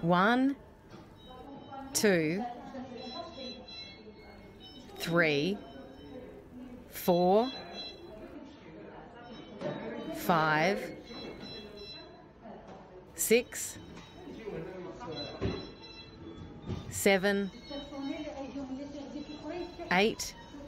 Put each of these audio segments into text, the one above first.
One, two, three, four, five, six, seven, eight,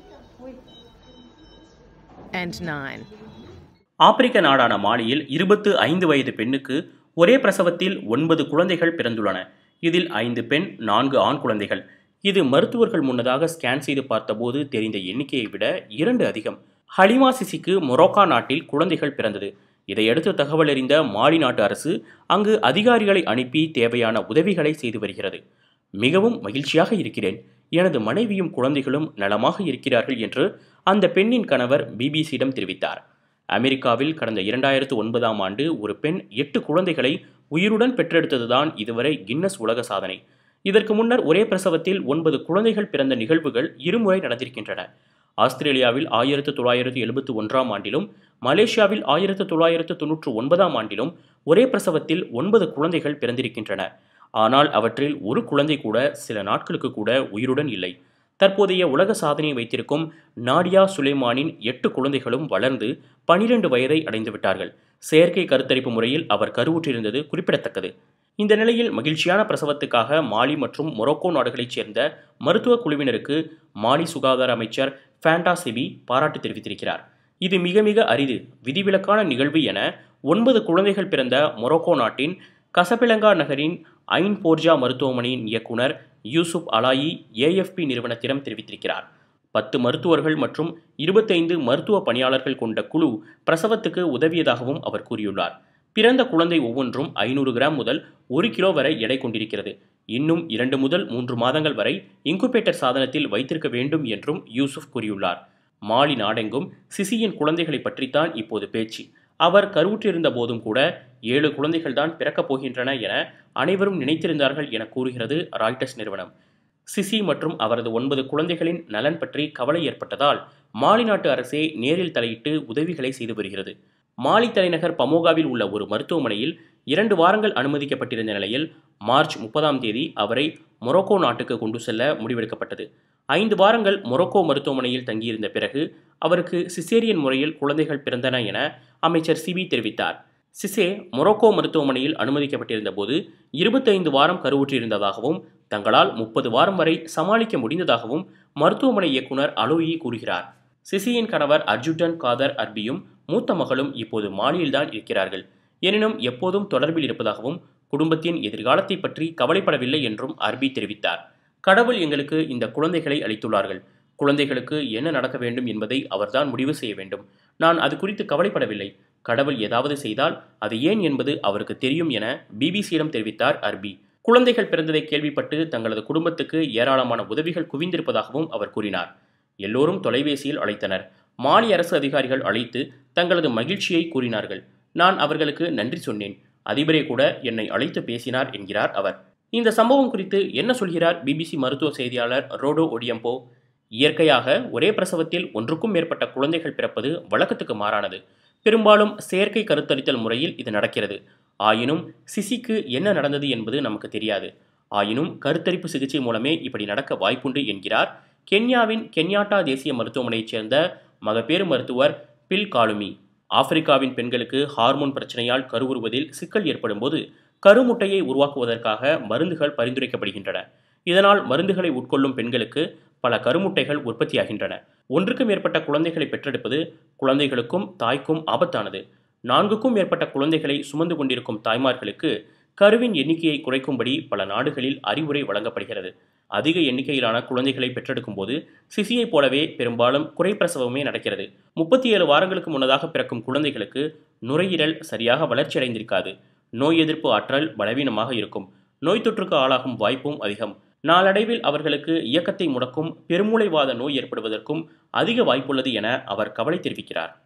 and nine. ஆப்பிரிக்க நாடான மாலியில் இருபத்து ஐந்து வயது பெண்ணுக்கு ஒரே பிரசவத்தில் ஒன்பது குழந்தைகள் பிறந்துள்ளன இதில் ஐந்து பெண் நான்கு ஆண் குழந்தைகள் இது மருத்துவர்கள் முன்னதாக ஸ்கேன் செய்து பார்த்தபோது தெரிந்த எண்ணிக்கையை விட இரண்டு அதிகம் ஹலிமா சிசிக்கு மொரோக்கா நாட்டில் குழந்தைகள் பிறந்தது இதையடுத்து தகவல் அறிந்த மாலி நாட்டு அரசு அங்கு அதிகாரிகளை அனுப்பி தேவையான உதவிகளை செய்து வருகிறது மிகவும் மகிழ்ச்சியாக இருக்கிறேன் எனது மனைவியும் குழந்தைகளும் நலமாக இருக்கிறார்கள் என்று அந்த பெண்ணின் கணவர் பிபிசியிடம் தெரிவித்தார் அமெரிக்காவில் கடந்த இரண்டாயிரத்து ஒன்பதாம் ஆண்டு ஒரு பெண் எட்டு குழந்தைகளை உயிருடன் பெற்றெடுத்ததுதான் இதுவரை கின்னஸ் உலக சாதனை இதற்கு முன்னர் ஒரே பிரசவத்தில் ஒன்பது குழந்தைகள் பிறந்த நிகழ்வுகள் இருமுறை நடந்திருக்கின்றன ஆஸ்திரேலியாவில் ஆயிரத்து தொள்ளாயிரத்து எழுபத்து ஒன்றாம் ஆண்டிலும் மலேசியாவில் ஆயிரத்து தொள்ளாயிரத்து தொன்னூற்று ஒன்பதாம் ஆண்டிலும் ஒரே பிரசவத்தில் ஒன்பது குழந்தைகள் பிறந்திருக்கின்றன ஆனால் அவற்றில் ஒரு குழந்தை கூட சில நாட்களுக்கு கூட உயிருடன் இல்லை தற்போதைய உலக சாதனையை வைத்திருக்கும் நாடியா சுலைமானின் எட்டு குழந்தைகளும் வளர்ந்து பனிரெண்டு வயதை அடைந்து விட்டார்கள் செயற்கை கருத்தரிப்பு முறையில் அவர் கருவுற்றிருந்தது குறிப்பிடத்தக்கது இந்த நிலையில் மகிழ்ச்சியான பிரசவத்துக்காக மாலி மற்றும் மொரோக்கோ நாடுகளைச் சேர்ந்த மருத்துவ குழுவினருக்கு மாலி சுகாதார அமைச்சர் ஃபேண்டா சிபி பாராட்டு தெரிவித்திருக்கிறார் இது மிக மிக அரிது விதிவிலக்கான நிகழ்வு என ஒன்பது குழந்தைகள் பிறந்த மொரோக்கோ நாட்டின் கசபிலங்கா நகரின் ஐன் போர்ஜா மருத்துவமனையின் இயக்குனர் யூசுப் அலாயி ஏஎஃப்பி நிறுவனத்திடம் தெரிவித்திருக்கிறார் பத்து மருத்துவர்கள் மற்றும் இருபத்தைந்து மருத்துவ பணியாளர்கள் கொண்ட குழு பிரசவத்துக்கு உதவியதாகவும் அவர் கூறியுள்ளார் பிறந்த குழந்தை ஒவ்வொன்றும் ஐநூறு கிராம் முதல் ஒரு கிலோ வரை எடை கொண்டிருக்கிறது இன்னும் இரண்டு முதல் மூன்று மாதங்கள் வரை இன்குபேட்டர் சாதனத்தில் வைத்திருக்க வேண்டும் என்றும் யூசுப் கூறியுள்ளார் மாலி நாடெங்கும் சிசியின் குழந்தைகளை பற்றித்தான் இப்போது பேச்சு அவர் கருவுற்றிருந்த போதும் கூட ஏழு குழந்தைகள் தான் பிறக்கப் போகின்றன என அனைவரும் நினைத்திருந்தார்கள் என கூறுகிறது ராய்டர்ஸ் நிறுவனம் சிசி மற்றும் அவரது ஒன்பது குழந்தைகளின் நலன் பற்றி கவலை ஏற்பட்டதால் மாலி நாட்டு அரசே நேரில் தலையிட்டு உதவிகளை செய்து வருகிறது மாலி தலைநகர் பமோகாவில் உள்ள ஒரு மருத்துவமனையில் இரண்டு வாரங்கள் அனுமதிக்கப்பட்டிருந்த நிலையில் மார்ச் முப்பதாம் தேதி அவரை மொரோக்கோ நாட்டுக்கு கொண்டு செல்ல முடிவெடுக்கப்பட்டது ஐந்து வாரங்கள் மொரோக்கோ மருத்துவமனையில் தங்கியிருந்த பிறகு அவருக்கு சிசேரியன் முறையில் குழந்தைகள் பிறந்தன என அமைச்சர் சிபி தெரிவித்தார் சிசே மொரோக்கோ மருத்துவமனையில் அனுமதிக்கப்பட்டிருந்த போது இருபத்தைந்து வாரம் கருவுற்றிருந்ததாகவும் தங்களால் முப்பது வாரம் வரை சமாளிக்க முடிந்ததாகவும் மருத்துவமனை இயக்குனர் அலோயி கூறுகிறார் சிசியின் கணவர் அர்ஜுடன் காதர் அர்பியும் மூத்த மகளும் இப்போது மாலியில்தான் இருக்கிறார்கள் எனினும் எப்போதும் தொடர்பில் இருப்பதாகவும் குடும்பத்தின் எதிர்காலத்தை பற்றி கவலைப்படவில்லை என்றும் அர்பி தெரிவித்தார் கடவுள் எங்களுக்கு இந்த குழந்தைகளை அளித்துள்ளார்கள் குழந்தைகளுக்கு என்ன நடக்க வேண்டும் என்பதை அவர்தான் முடிவு செய்ய வேண்டும் நான் அது குறித்து கவலைப்படவில்லை கடவுள் ஏதாவது செய்தால் அது ஏன் என்பது அவருக்கு தெரியும் என பிபிசியிடம் தெரிவித்தார் அர்பி குழந்தைகள் பிறந்ததை கேள்விப்பட்டு தங்களது குடும்பத்துக்கு ஏராளமான உதவிகள் குவிந்திருப்பதாகவும் அவர் கூறினார் எல்லோரும் தொலைபேசியில் அழைத்தனர் மாலி அரசு அதிகாரிகள் அழைத்து தங்களது மகிழ்ச்சியை கூறினார்கள் நான் அவர்களுக்கு நன்றி சொன்னேன் அதிபரே கூட என்னை அழைத்து பேசினார் என்கிறார் அவர் இந்த சம்பவம் குறித்து என்ன சொல்கிறார் பிபிசி மருத்துவ செய்தியாளர் ரோடோ ஒடியம்போ இயற்கையாக ஒரே பிரசவத்தில் ஒன்றுக்கும் மேற்பட்ட குழந்தைகள் பிறப்பது வழக்கத்துக்கு மாறானது பெரும்பாலும் செயற்கை கருத்தரித்தல் முறையில் இது நடக்கிறது ஆயினும் சிசிக்கு என்ன நடந்தது என்பது நமக்கு தெரியாது ஆயினும் கருத்தரிப்பு சிகிச்சை மூலமே இப்படி நடக்க வாய்ப்புண்டு என்கிறார் கென்யாவின் கென்யாட்டா தேசிய மருத்துவமனையைச் சேர்ந்த மகப்பேறு மருத்துவர் பில் காலுமி ஆப்பிரிக்காவின் பெண்களுக்கு ஹார்மோன் பிரச்சனையால் கருவுறுவதில் சிக்கல் ஏற்படும்போது கருமுட்டையை உருவாக்குவதற்காக மருந்துகள் பரிந்துரைக்கப்படுகின்றன இதனால் மருந்துகளை உட்கொள்ளும் பெண்களுக்கு பல கருமுட்டைகள் உற்பத்தியாகின்றன ஒன்றுக்கு மேற்பட்ட குழந்தைகளை பெற்றெடுப்பது குழந்தைகளுக்கும் தாய்க்கும் ஆபத்தானது நான்குக்கும் மேற்பட்ட குழந்தைகளை சுமந்து கொண்டிருக்கும் தாய்மார்களுக்கு கருவின் எண்ணிக்கையை குறைக்கும்படி பல நாடுகளில் அறிவுரை வழங்கப்படுகிறது அதிக எண்ணிக்கையிலான குழந்தைகளை பெற்றெடுக்கும் போது சிசியைப் போலவே பெரும்பாலும் குறைப்பிரசவமே நடக்கிறது முப்பத்தி ஏழு வாரங்களுக்கு முன்னதாக பிறக்கும் குழந்தைகளுக்கு நுரையீரல் சரியாக வளர்ச்சியடைந்திருக்காது நோய் எதிர்ப்பு ஆற்றல் பலவீனமாக இருக்கும் நோய் தொற்றுக்கு ஆளாகும் வாய்ப்பும் அதிகம் நாளடைவில் அவர்களுக்கு இயக்கத்தை முடக்கும் பெருமூளைவாத நோய் ஏற்படுவதற்கும் அதிக வாய்ப்புள்ளது என அவர் கவலை தெரிவிக்கிறார்